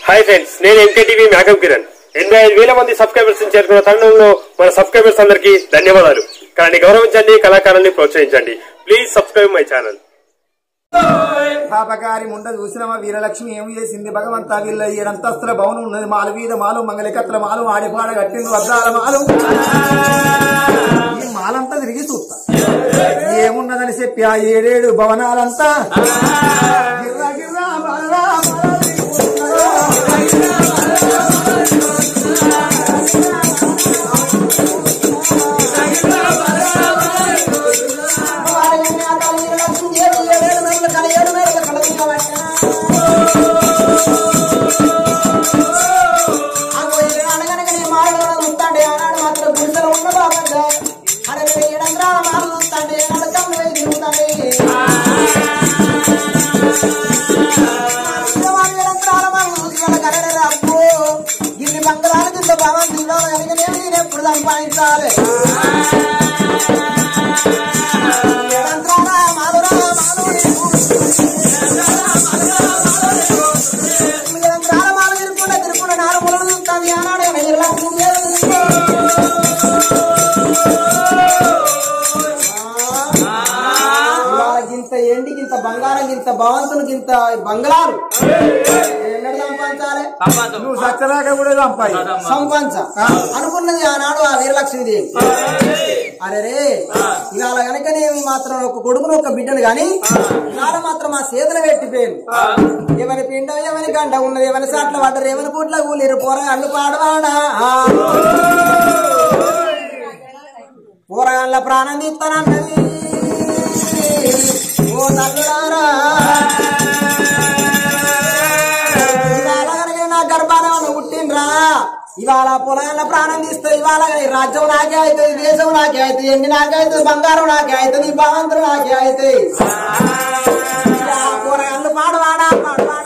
Hi friends నేను MKTV మేకం కిరణ్ ఎనభై ఐదు వేల మంది సబ్స్క్రైబర్స్ చేరుకున్న తరుణంలో మన సబ్స్క్రైబర్స్ అందరికీ ధన్యవాదాలు కానీ గౌరవించండి కళాకారుల్ని ప్రోత్సహించండి ప్లీజ్ సబ్స్క్రైబ్ మై ఛానల్ పాపకారి ముండ చూసినమా వీరలక్ష్మి ఏం చేసింది భగవంతా వీళ్ళ ఏడంతస్తుల భవనం ఉన్నది మాలు వీధ మాలు మంగళకత్ర మాలు ఆడిపాడ కట్టింది వద్దాల మాలు ఈ మాలంతా తిరిగి చూస్తా ఏమున్నదని చెప్పి ఆ ఏడేడు భవనాలంతా గిర్రా గిర్రా బాలరా బాలరా ఇన్ని మంగళాలు కింద భావం తిన్నాను కనుక నేను నేను ఎప్పుడు సంపాదించాలి నిరంతరాల మాధురా మాధురి నిరంతరాల మాల తిరుపుండ తిరుపుండ నాలుగు మూలలు చూస్తాను ఆనాడు ఇలా ఇంత ఎండి ఇంత బంగారం ఇంత భవంతులు ఇంత బంగళాలు ఎన్నడు సంపాదించాలి నువ్వు సచ్చదాకా కూడా చంపాయి సంపాదించ అనుకున్నది ఆనాడు ఆ వీరలక్ష్మీదేవి అరే రే ఇవాళ గనక నేను మాత్రం ఒక కొడుకును ఒక బిడ్డను గాని ఇవాళ మాత్రం మా చేతులు పెట్టిపోయాను ఎవరి పిండం ఎవరి గంట ఉన్నది ఎవరి సాట్ల పడ్డరు ఎవరి పూట్ల కూలిరు పోరగాళ్ళు పాడవాడా పోరగాళ్ళ ప్రాణం తీస్తానన్నది ఓ తల్లులారా ఇవాళ కనుక నా గర్భాన పుట్టిండ్రా ఇవాళ పొలాల ప్రాణం తీస్తే ఇవాళ ఈ రాజ్యం నాకే అవుతుంది దేశం నాకే అవుతుంది ఎండి నాకే అవుతుంది బంగారం నాకే అవుతుంది ఈ భగవంతుడు నాకే అవుతుంది కూరగాయలు పాడవాడా పాడవాడా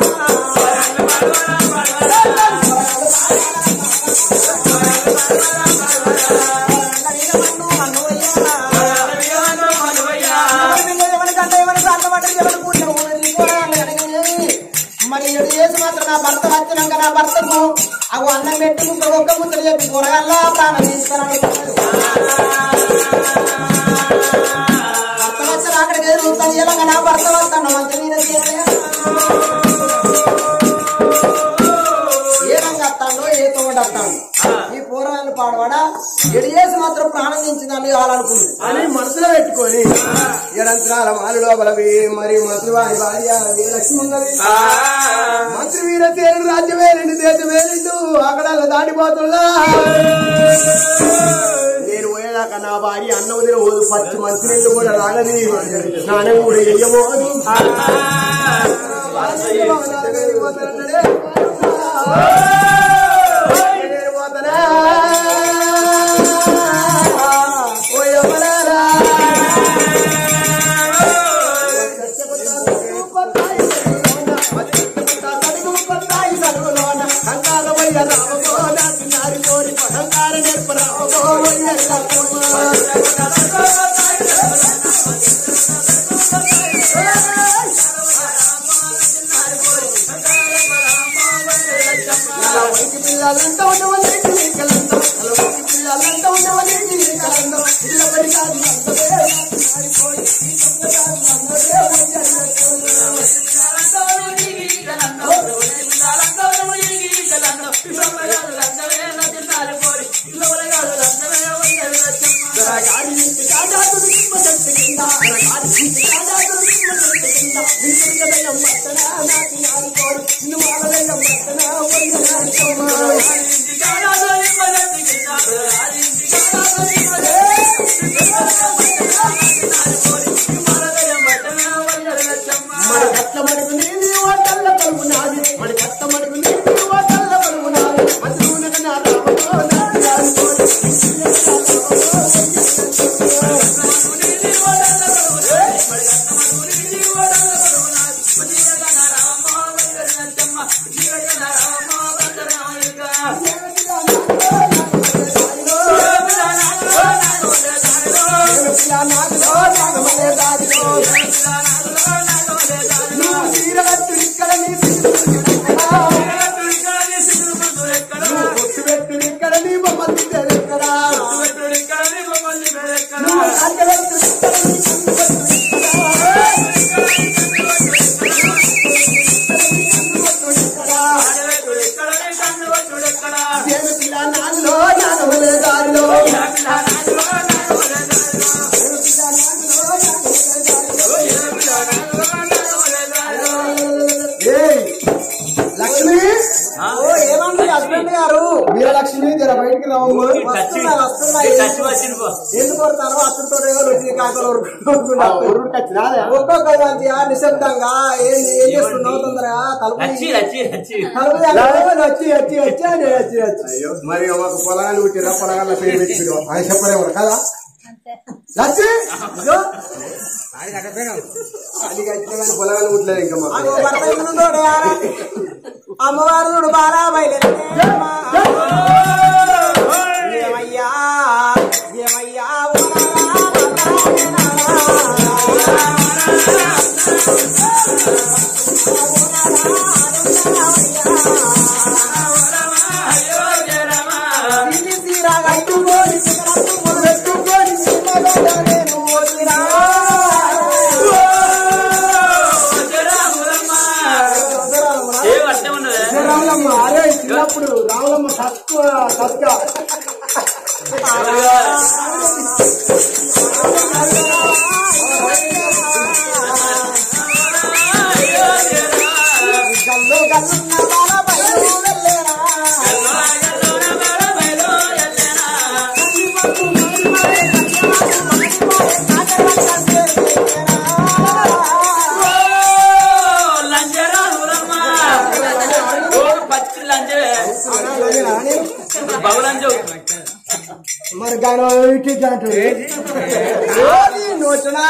మరి ఏడు చేసి మాత్రం నా భర్త వచ్చినాక నా భర్తకు అవి అన్నం పెట్టి ముక్క ఒక్క ముద్దలు చెప్పి కూరగాయల ప్రాణం తీసుకున్నాను భర్త వచ్చిన అక్కడికి ఎదురుతాను ఇలాగ నా భర్త వస్తాను మంచి మీద ఏ రంగు వస్తాడో ఏ తోడు వస్తాడు ఈ పూర్వాన్ని పాడవాడా ఎడు చేసి మాత్రం ప్రాణం దించిందని కావాలనుకుంది అని మనసులో పెట్టుకొని ఎడంత్రాల మాలు లోపల మరి మంత్రి వారి భార్య వీరలక్ష్మి ఉన్నది మంత్రి వీర తేరు రాజ్యమే రెండు దేశమే రెండు అక్కడ దాటిపోతున్నా నేను పోయేదాకా నా భార్య అన్న వదిన పోదు పచ్చి మంచి నీళ్ళు కూడా రాగది స్నానం కూడా చెయ్యబోదు నేను పోతానా ఓ యమలారా పిల్లలంతా ఉండవని పిల్లలంతా పిల్లలంతా ఉండవని పిల్లలంతా పిల్లబడి కాదు మరి కట్ల మడుగు నీది ఓ కళ్ళ పలువు నాది మరి కట్ల మడుగు నీది ఓ కళ్ళ పలువు నాది మధునక నా రామో నాది రామో ఇక్కడ నీ కరెంట్ గారు వీరలక్ష్మి జర బయటికి రావమ్మ వస్తున్నా వస్తున్నా టచ్ వచ్చింది పో. ఎందుకు కొడతాను అతనితో ఎవరు వచ్చి కాకలు ఊరుడు టచ్ రాదా ఒక్కొక్క మంచిగా నిశ్శబ్దంగా ఏం ఏం చేస్తున్నావు తొందరగా తలుపు రచ్చి రచ్చి రచ్చి తలుపు తెరవగానే వచ్చి వచ్చి వచ్చి అని వచ్చి వచ్చి అయ్యో మరి ఒక పొలాలు పుట్టిరా పొలగాళ్ళ పేరు పెట్టి ఆయన చెప్పలేము కదా లచ్చి ఇదిగో. అది కట్టిన కానీ పొలగాళ్ళు పుట్టలేదు ఇంకా మాకు అగో భర్త ఎదురుండోడే ఆడ. అమ్మవారు చూడు బాలా బయలుదేరే ఏమయ్యా ఏమయ్యా ఓ నాదా, తిరిగి తీరా కట్టుకొని చికరత్తు మొదలెట్టుకొని చిన్నగా నేను వచ్చినా. ఏ వర్షం ఉన్నదే రాములమ్మ అరే చిన్నప్పుడు రాములమ్మ తక్కువ తక్కువ గల్లు గల్లున్న బాల బయలు వెళ్ళేరా. పచ్చి లంచే బహుళంజు మరి గాను ఇటు అంటాడు నోచనా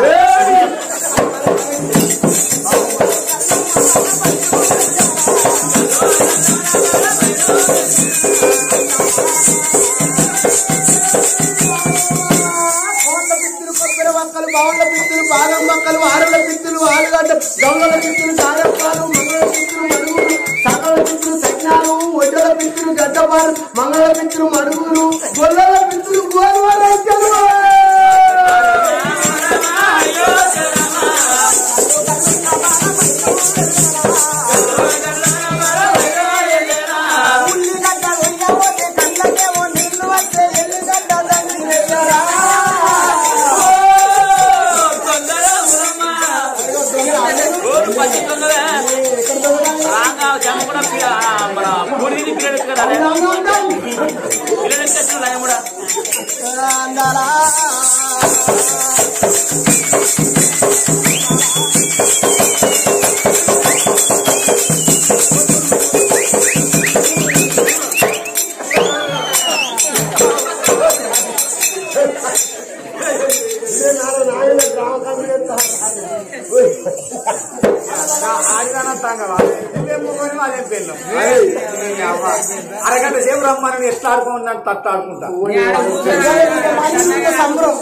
కోట్ల పిత్తులు కొబ్బరి మొక్కలు బావుల పిత్తులు బాదం మొక్కలు ఆరుల పిత్తులు ఆలుగడ్డ గౌల పిత్తులు సారప్పాలు మంగళ పిత్తులు మడుగులు సకల పిత్తులు సజ్ఞాలు ఒడ్డల పిత్తులు గడ్డపాలు మంగళ పిత్తులు మడుగులు గొల్లల పిత్తులు గోరువరైతులు ఉల్లిగడ్డ ఉయ్యబోతే కళ్ళకేమో నీళ్లు వచ్చే ఎల్లిగడ్డ దంచి వేయరా. పచ్చి తొందర రాగా జమ కూడా మన పూర్వీని పిల్లలు కదా పిల్లలు ఎక్కడ కూడా అందాలా అరగంట సేపు రమ్మని ఎట్లా ఆడుకుంటున్నాను తట్టు ఆడుకుంటా సంబరం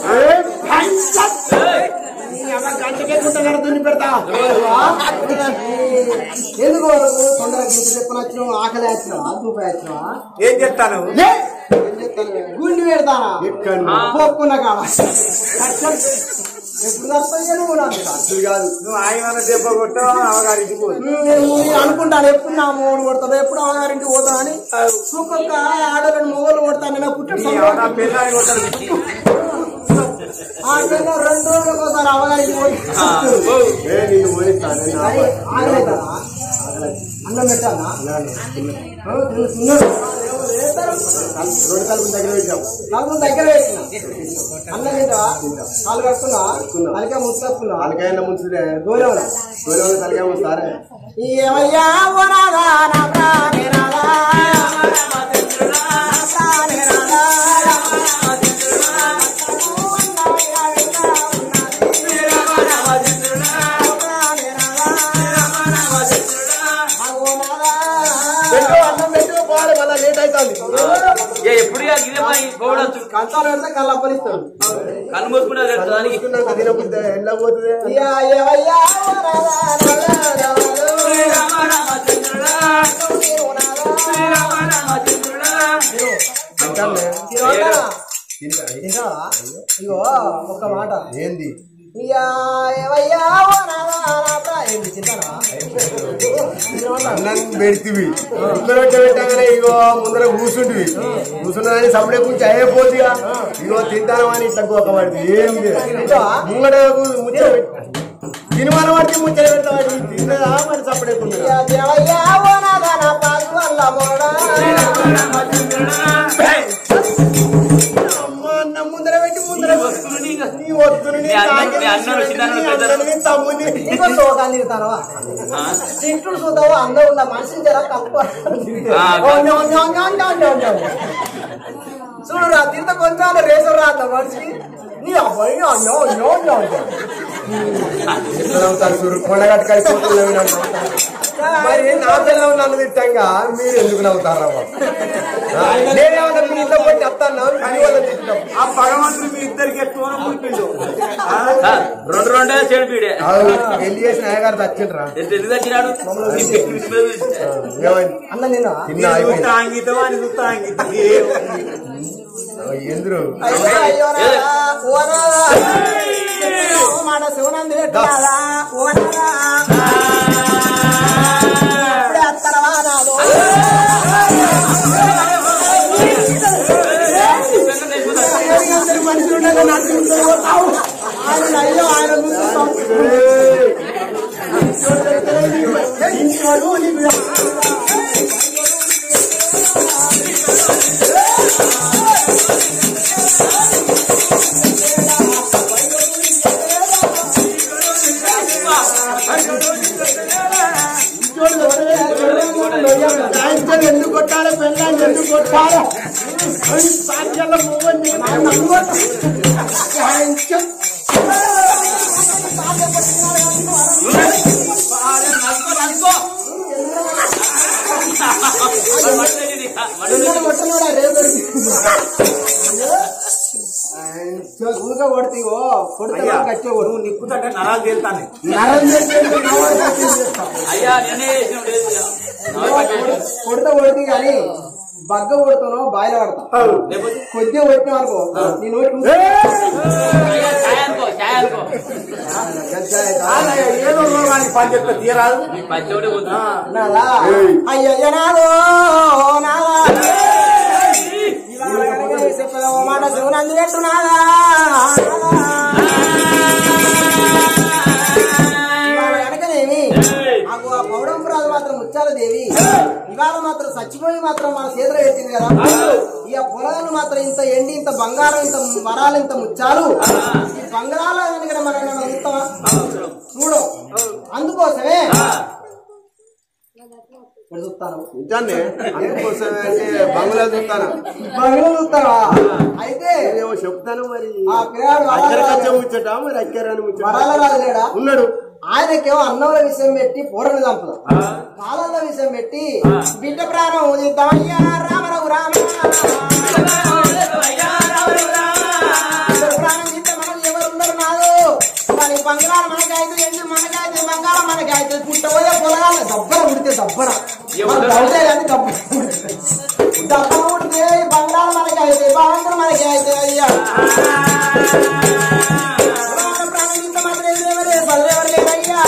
ఎందుకు వరకు తొందరగా గీత చెప్పనచ్చినావు ఆకలి వచ్చినావా దూపాయి వచ్చినావా ఏం చెప్తాను గుండి పెడతానా ఎక్కడ పోక్కున్న కాడ ఎప్పుడు తప్పయ్యా నువ్వు నాకు అసలు కాదు నువ్వు ఆయన దెబ్బ కొట్టావు అవగారికి పోదు నేను అనుకుంటాను ఎప్పుడు నా మూడు కొడతాడు ఎప్పుడు అవగారింటికి పోతానని ఒక్కొక్క ఆడలను మొగలు కొడతాను నా పుట్టిన నా పిల్లని కొట్టాడు ఆ పిల్ల రెండు రోజులకు ఒకసారి అవగారికి పోయి ఏ నేను పోయిస్తాను అరే, ఆగలేదా? అన్నం పెట్టాలా ఆ, తిన్నాడు. రెండు కలుపు దగ్గర పెట్టాము నాకు దగ్గర వేసిన అన్నం తింటావా కాలు కట్టుకున్నా అలికా ముచ్చు కట్టుకున్నా తలకాయ ముంచుదే గోరెవరా గొడవ తలకాయ ముంచుతారే ఏమయ్యా ఓ రాధా, నా ప్రాణి రాధా. నా ప్రాణి రాధా. అగో నాదా. అన్నం పెట్టి పోవాలి మళ్ళీ లేట్ అవుతుంది ఏ ఎప్పుడు ఇదే పని పోవడచ్చు కంచాలు పెడితే కళ్ళు అప్పలిస్తాడు కళ్ళు మూసుకుంటే రేపు దానికి తినబుద్ది ఎండ పోతుంది ఇయ్యా, ఏమయ్యా ఓ రాధా, రాధా, రాధా. తినవా? తినవా? ఇగో ఒక్క మాట ఏంది ఇయ్యా, ఏమయ్యా ఓ రాధా, రాధా. ఏంది తింటానా అన్నం పెడితివి ముందర పెట్టగానే ఇగో ముందర కూర్చుంటివి కూర్చున్నదని సపడే కూర్చి అయిపోతుందిగా ఇగో తింటాను అని ఇట్లా ఒక పడింది ఏం తింటావా? ముంగడ ముచ్చట సినిమాల పడితే ముచ్చట పెడతావాడి తిన్నదా మరి సపడే ఇయ్యా, ఏమయ్యా ఓ రాధా, నా పాలు వల్ల మోడా. అమ్మ అన్న ముందర పెట్టి ముందర వస్తువులు నీకు. నీ వద్దును నీ మీ అన్న- తాకిడి, మీ అన్నలు చిన్నాన్నలు నీ పెద్దలు. అన్నలు, నీ తమ్ముని ఇంకో సోకాన్ని తిడతావా ఆ? తింటుడు చూద్దావు అందరూ ఉన్న మనిషిని జర తక్కువ ఆ, చూడురా తింత కొంచెం రేసు రా అంత మనిషికి నీ అబ్బాయి అన్నో అన్నో అన్నో అన్నో. అవుతారు చూడు కొండగట్టు కలిసిపోతుంది మరి నా పిల్లలు నన్ను తిట్టంగా మీరు ఎందుకు నవ్వుతారా నేనేమన్నా మీ ఇంట్లో పోయి చెప్తాను కానీ వాళ్ళని తిట్టాం ఆ భగవంతుడు మీ ఇద్దరికి ఎక్కువ పుట్టిండు ఆ, రెండు రెండే చెడు పీడే పెళ్లి చేసిన అయ్యగారు చచ్చిండ్రా ఎంత ఎందుకు వచ్చినాడు నీ పిచ్చి పిచ్చి మీద చూసి. ఏమైంది అన్న నిన్న తిన్నా అయిపోయింది అంగితం అని చూస్తా అంగితం ఎందురు అయ్యో అయ్యో రాదా, ఓ రాదా. ఓ మాట శివనంది పెట్టాలా ఓ రాదా. ఇప్పుడే అత్తరవా నాదో. అందరి మనుషులు ఉండగా నడుచుకుంటూ పోతావు. ఆయన అయ్యో ఆయన చూస్తాం సాయంత్రం ఎందుకు కొట్టాలి పెళ్ళాన్ని ఎందుకు కొట్టాలి సాయంత్రం మూవని సాయంత్రం కొట్టనోడా రేపు ఊరిగా కొడుతీవో కొడితే కచ్చే కొడు నువ్వు నిప్పుతంటే నరాలు తేలుతాను నరం చేసి నవ్వు చేస్తాం. అయ్యా నేనే చేసిన లేదు కొడితే కొడుతీ కానీ బగ్గ కొడుతానో బాయిల పడతా లేకపోతే కొద్దిగా కొట్టినా అనుకో నీ నోటి నుంచి అయ్యా ఛాయ్ అనుకో ఛాయ్ అనుకో ఏదో రోగానికి పని చెప్తా తీరాదు నీ పచ్చోడే పోతున్నా నాదా అయ్యయ్య నాదో నాదా ఇవాళ కనుక నీ చెప్పేది ఓ మాట శివనంది పెట్టు నాదా ఇవాళ కనుకనేమి నాకు ఆ పౌడంపురాలు మాత్రం ముచ్చాల దేవి ఇవాళ మాత్రం చచ్చిపోయి మాత్రం మన చేతిలో పెట్టింది కదా ఇక పొలాలు మాత్రం ఇంత ఎండి ఇంత బంగారం ఇంత వరాలు ఇంత ముచ్చాలు ఈ బంగారాలు కనుక మనం ఏమైనా చూస్తామా చూడు అందుకోసమే ఇప్పుడు చూస్తాను నిజాన్ని అందుకోసమే అంటే బంగ్లా చూస్తాను బంగ్లా చూస్తావా అయితే ఏమో చెప్తాను మరి ఆ పిల్లాడు అక్కడికి వరాల వచ్చే ముచ్చట మరి అక్కరాని ముచ్చట వరాల రాజు లేడా ఉన్నాడు ఆయనకేమో అన్నంల విషయం పెట్టి పూరని చంపుదాం కాలంలో విషయం పెట్టి బిడ్డ ప్రాణం ఉదిద్దామయ్యా రామరావు రామ బిడ్డ ప్రాణం తీస్తే మనకు ఎవరు ఉండరు నాదు మరి బంగారం మనకైతే ఎండి మనకైతే బంగారం మనకైతే పుట్టబోయే పొలగాల దబ్బర ఉడితే దబ్బర మన దౌడే కానీ దబ్బర దబ్బర ఉడితే బంగారం మనకైతే బంగారం మనకి అయితే అయ్యా పురాణ ప్రాణం ఇంత మాత్రం ఎవరే బలెవరు లేరయ్యా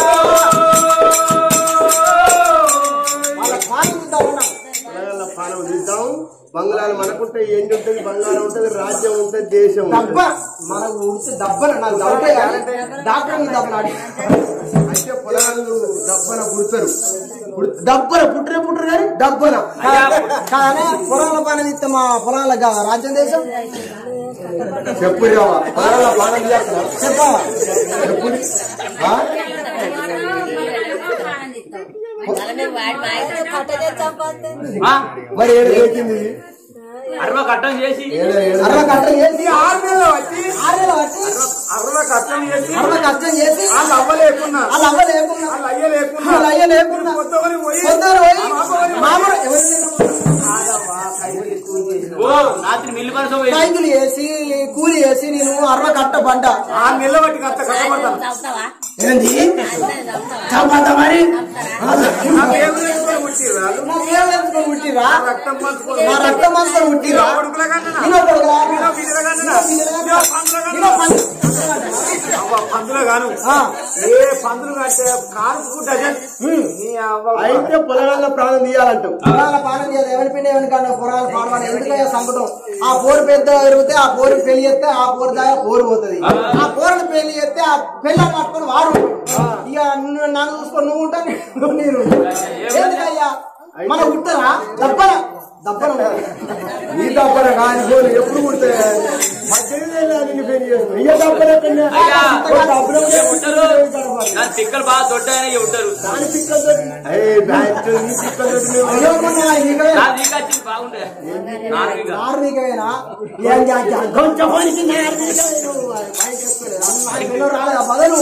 వాళ్ళ పాలు ఇద్దాం ఉన్నాం పిల్లగాళ్ళ పానం తీద్దాం బంగ్లాలు మనకుంటే ఏంటి ఉంటుంది బంగారం ఉంటుంది రాజ్యం ఉంటుంది దేశం దబ్బ ఉంటుంది మనకు ఉడితే దబ్బన నాకు దౌడే కానీ డాక్టర్ దబ్బనాడి అయితే పొలాలు దబ్బన పుడతారు పుడు- దబ్బన పుట్టరే పుట్టరు కానీ దబ్బన కానీ పొలాల పని ఇస్తే మా పొలాల గా- రాజ్యం దేశం చెప్పు రావా పొలాల పానం చేస్తున్నా చెప్పావా చెప్పు ఆ? ఆ? మరి ఏడు దొరికింది అరవ కట్టం చేసి ఏడు ఏడు అరవ కష్టం చేసి ఆరు నెలలు వచ్చి ఆరు నెలలు వచ్చి అరవ కష్టం చేసి అరవ కష్టం చేసి వాళ్ళు అవ్వలేకున్నా వాళ్ళు అవ్వ లేకున్నా వాళ్ళు అయ్య లేకున్నా వాళ్ళు అయ్య లేకున్నా కొత్తవని పోయి పొద్దున పోయి మామూలు ఎవరు ఓ రాత్రి మిల్లు పనస పోయి రైతులు వేసి కూలి వేసి నేను అరవ కట్ట పడ్డ ఆరు నెలల బట్టి కట్ట కట్టబడతాను ఏంది చంపద్ద మరి నాకు ఏం లేకుండా పుట్టిర్రు వాళ్ళు. నాకేం ఎంచుకొని పుట్టిరా రక్తం పంచుకోవాలి నా రక్తం అంతా పుట్టిరా కొడుకుల కన్నా నేను కొడుకురా బిడ్డల కన్నా నేను పందుల అవ్వ పందులు గాను ఆ. ఏ పందులు కంటే కారుకు డజన్ నీ అవ్వ అయితే పొలగాళ్ళ ప్రాణం తీయాలంటావు పురాల పానం చేయాలి ఎవరి పిండి ఎవరి కన్నా పురాల పానం ఎందుకయ్యా సంకటం ఆ పోరు పెద్ద ఎరిగితే ఆ పోరు పెళ్లి చేస్తే ఆ పోరు దాకా పోరు పోతుంది ఆ పోరుని పెళ్లి చేస్తే ఆ పెళ్ళ పట్టుకొని వాడు ఉంటాడు. ఇక నువ్వు నన్ను చూసుకొని నువ్వు ఉంటా నేను ఉంటా. ఎందుకయ్యా మన కుట్టరా దప్పన దప్పన నీ తప్పన కాని పోను ఎప్పుడు కుడితే మధ్యలో నిన్ను పెళ్లి చేస్తాను ఇయ్య తప్పన ఎక్కడనే? అయ్యా. ఓ డబ్బులు ఉంటే ఉంటారు కనపడదు. నా తిక్కలు బాగా దొడ్డాయని ఉంటారు దాని పిక్కలతో ఏయ్, బ్యాచ్ నీ పిక్కలతో మేము- అయ్యో మొన్న నీకవే నా నీకు వచ్చింది బాగుండే నాకు ఇంకా. ఆరు నీకవేనా ఏం చేద్దాం? కొంచెం పనికి నేను నీకు పైకి ఎక్కలేదు. అన్న రాలేదా బదలు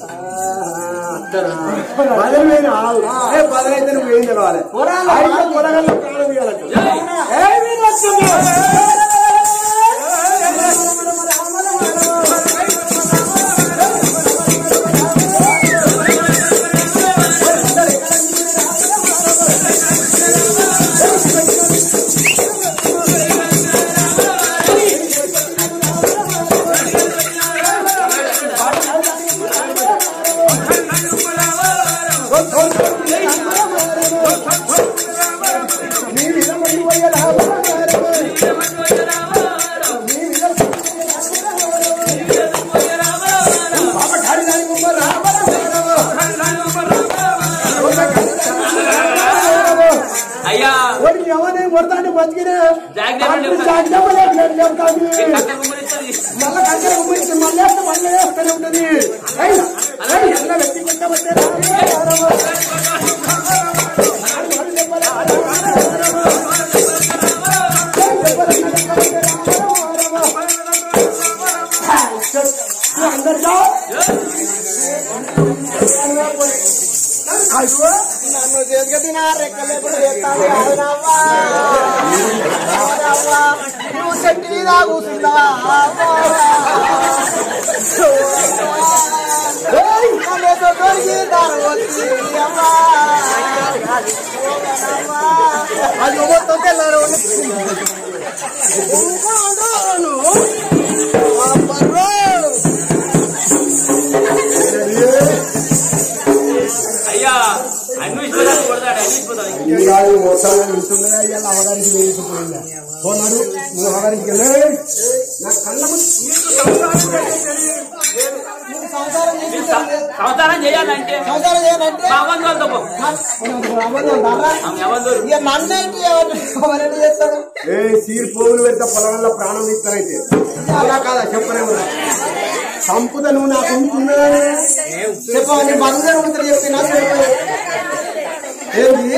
బదులు వేరు ఆవు. ఏ, బదులైతే నువ్వు ఏం తెలవాలి పొరాలు, అయితే పొరాలు. పొరగల్లో ప్రాణం ఇయ్యాలంట. ఏయ్, ఏయ్, మీరు వస్తున్నారు. నీ మీద మండి పోయేలా బాబా డాడీ దాని బొమ్మ రామ అయ్యా ఓడి ఎవరిని కొడతాంటే బతికినా జాగ్రత్త ఉండు. జాగ్రత్త కట్టె గుమ్మరిస్తుంది. మళ్ళా కంచెలు గురించి మళ్ళీ వేస్తే మళ్ళీ వేస్తూనే ఉంటుంది ఏయ్, ఏయ్, ఎలా వెతికి కొట్టబట్టే అందరితో అయ్యో నన్ను చేతికట్టిన రెక్కలు ఎప్పుడు చేస్తాను కాదునవ్వా. కాదునవ్వా. నువ్వు చెట్టు మీద కూర్చున్నావా నన్ను ఏదో దొరికి దాని వచ్చి అమ్మా అది మొత్తం తెల్లారు అయ్యా అన్ని ఇష్టపడాలి కొడతాడు అన్ని ఇష్టపడాలి ఈ రాజు మొత్తాన్ని వింటున్నా ఇవాళ అవగానికి వేయకపోయిందా పోనాడు నువ్వు అవగానికి వెళ్ళే నా కళ్ళ ముందు సంసారం చేసి సంసారం చేయాలంటే సంసారం చేయాలంటే మా అవ్వందోళ్ళతో పో అబద్ధం ఉంటారా? ఆమె అవ్వందోళ్ళు ఇక నన్నేంటి ఎవరు ఎవరైనా చేస్తాడు ఏ సీర్ పోగులు పెడితే పొలంలో ప్రాణం ఇస్తానైతే అలా కాదా చెప్పనే ఉన్నా సంపుత నువ్వు నాకు ఉంటున్నానే చెప్పండి బంగారు ముద్ర చెప్పినా ఏంది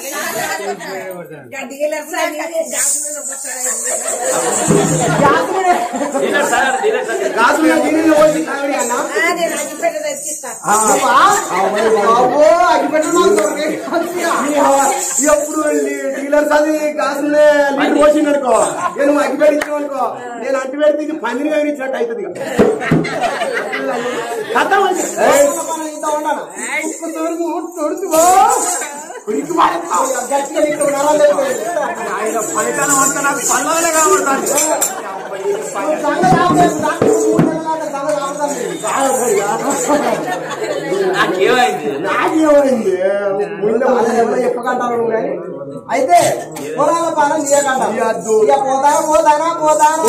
డీలర్ సార్ డీలర్ సార్ రాసు మీద నీళ్ళు పోసి తాగడి అన్నా ఆ, బాబో అగ్గిపెట్టు నాకు దొరికే ఈ హవా- ఎప్పుడు వెళ్ళి డీలర్స్ అది కాసులే నీళ్ళు పోసింది అనుకో నేను అగ్గి పెడిచాను అనుకో నేను అంటి పెడితే ఇది పందిరి కదిలించినట్టు అవుతుంది ఇక. కథ మంచి ఏయ్, ఇంత ఉండను ఉప్పు తొడుగు, తొడుగు పో. ఉరికి పారేస్తావు. గట్టిగా నీకు నరాలు లేకపోయింది. ఆయన పనితనం అంతా నాకు పల్లవలే కనబడుతుంది నువ్వు సంగ రావట్లేదు, నాకు మూడు నెలల దాకా సంగ రావట్లేదు. నాకేమైంది నాకేమైంది ముందు అదే ఎవరో చెప్పకంటారు నువ్వు కానీ. అయితే పొలాల పాలన చేయకంట ఇయ్యద్దు. ఇక పోతానా పోతానా పోతాను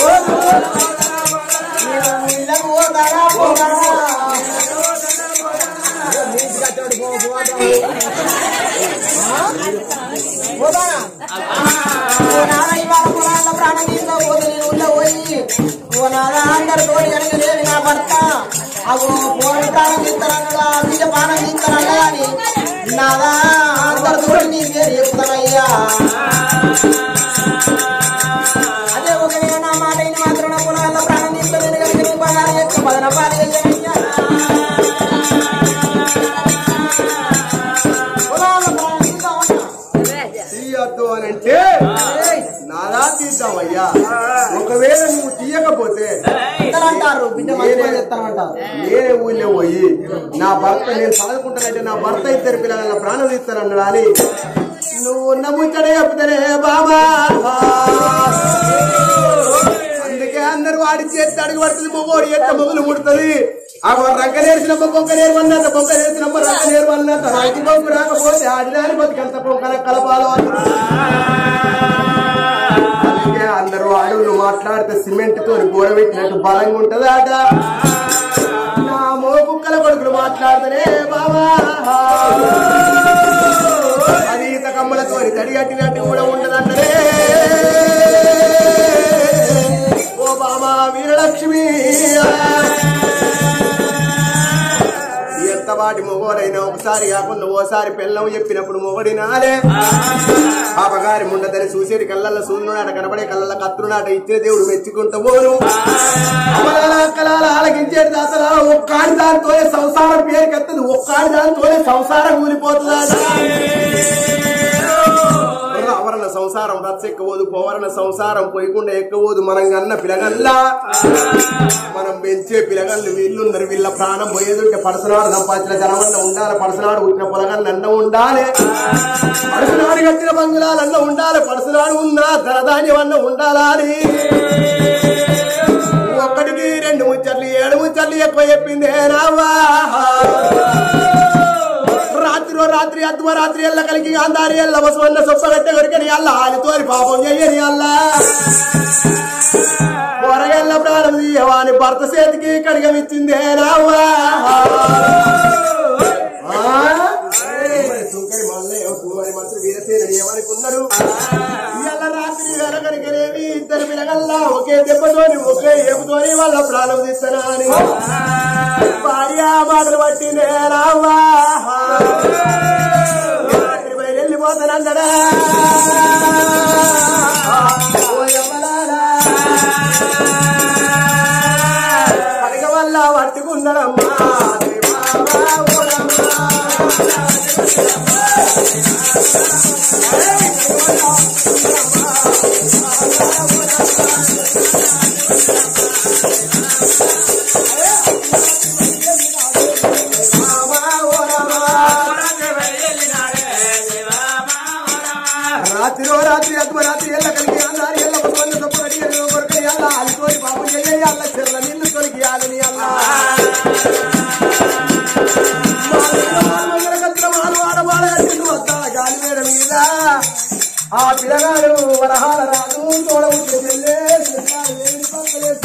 నేను ఇళ్ళకు పోతానా పోతానా పోతానా ఓ నాన్న ఇవాళ పొలాల ప్రాణం తీస్తా పోతే నేను ఊళ్ళో పోయి ఓ నాన్న అందరితో కనుక లేదు నా భర్త అగో పోని ప్రాణం తీస్తానన్నదా బిడ్డ ప్రాణం తీస్తానన్నా అని నాదా అందరితో నీ పేరు చెప్తానయ్యా అదే ఒక నేను నా మాట ఇని మాత్రం నా పొలాల ప్రాణం తీస్తా నేను కనుక నీ పదాలు చెప్తా పదన పాలు చెయ్యనయ్యా పొలాల ప్రాణం తీస్తా ఉన్నా తీయద్దు అని అంటే నాలా తీద్దామయ్యా ఒకవేళ నువ్వు తీయకపోతే అందరూ అంటారు బిడ్డ మంచి పని చేస్తానంటారు నేనే ఊళ్ళో పోయి నా భర్త నేను చదువుకుంటానంటే నా భర్త ఇద్దరు పిల్లల ప్రాణం తీస్తానన్నాడు అని నువ్వు నమ్ముతాడే చెప్తానే బాబా అందుకే అందరు వాడి చేతి అడుగు పడుతుంది మొగోడు ఎత్త మొగులు ముడుతుంది ఆ రంక నేర్చినప్ప బొక్క నేర్వన్నట్ట బొక్క నేర్చినప్ప రంక నేర్వన్నట్ట రాకి బొక్కు రాకపోతే ఆడిదాని బతికంత బొక్కల కలపాలో అందుకే అందరూ అడుగులు మాట్లాడితే సిమెంట్ తో గోడ పెట్టినట్టు బలంగా ఉంటదాట నా మోకుక్కల కొడుకులు మాట్లాడితేనే బాబా అది తక కమ్మలతో తడిగట్టినట్టు కూడా ఉండదంటే ఓ బామా వీరలక్ష్మి ఎంతవాటి మొగోడైనా ఒకసారి కాకుండా ఓసారి పిల్లం చెప్పినప్పుడు మొగడినాలే పాపగారి ముండదని చూసేటి కళ్ళల్లో సూర్యునాట కనబడే కళ్ళ కత్తునాట ఇచ్చే దేవుడు మెచ్చుకుంటూ పోను అమలాల కళాల ఆలకించేటి దాతల ఒక్కాడి దానితోనే సంసారం పేరుకెత్తదు ఒక్కాడి దానితోనే సంసారం కూలిపోతుందా ఆవరణ సంసారం రచ్చెక్కబోదు పోవరణ సంసారం పోయకుండా ఎక్కబోదు మనం కన్న పిలగల్లా మనం పెంచే పిలగళ్ళు వీళ్ళున్నారు వీళ్ళ ప్రాణం పోయేదుంటే పడసనాడు సంపాదించిన జనమన్న ఉండాలి పడసనాడు పుట్టిన పొలగన్న అన్న ఉండాలి పడసనాడు కట్టిన బంగుళాలన్న ఉండాలి పడసనాడు ఉన్నా ధనధాన్యం అన్న ఉండాలా అని ఒక్కటికి రెండు ముచ్చట్లు ఏడు ముచ్చట్లు ఎక్కువ చెప్పింది రావా రాత్రి రాత్రి అర్ధరాత్రి ఎల్ల కలిగి అందారి ఎల్ల బసవన్న సొప్పగట్ట కొరికని అల్ల ఆలితోని పాపం చెయ్యని అల్ల పొరగల్ల ప్రాణం తీయవాని భర్త చేతికి కడిగమిచ్చిందే రావా సుంకరి మల్లయ్య కుమారి మంత్రి వీరసేనుడు ఏమనుకున్నారు ఇవాళ రాత్రి వెనకనికనేవి ఇద్దరు పిలగల్లా ఒకే దెబ్బతోని ఒకే ఏపుతోని వాళ్ళ ప్రాణం తీస్తానా అని భార్య మాటలు బట్టి నేరావా రాత్రి బయలు వెళ్ళిపోతానందడా పడక వల్ల పట్టుకున్నాడమ్మా రాత్రిలో రాత్రి అర్ధరాత్రి ఎల్ల కలిగి అన్నారు ఎల్ల కొంతమంది తప్పు అడిగారు కొరకని అల్ల అల్లితోని పాపం చెయ్యాలి అల్ల చెర్ల నీళ్లు తొలగియాలని అల్ల గాలి మేడ మీద ఆ పిల్లగాడు వరహాల రాదు తోడ ఉంటే చెల్లే చెల్లాడు వేడి పక్కలేసి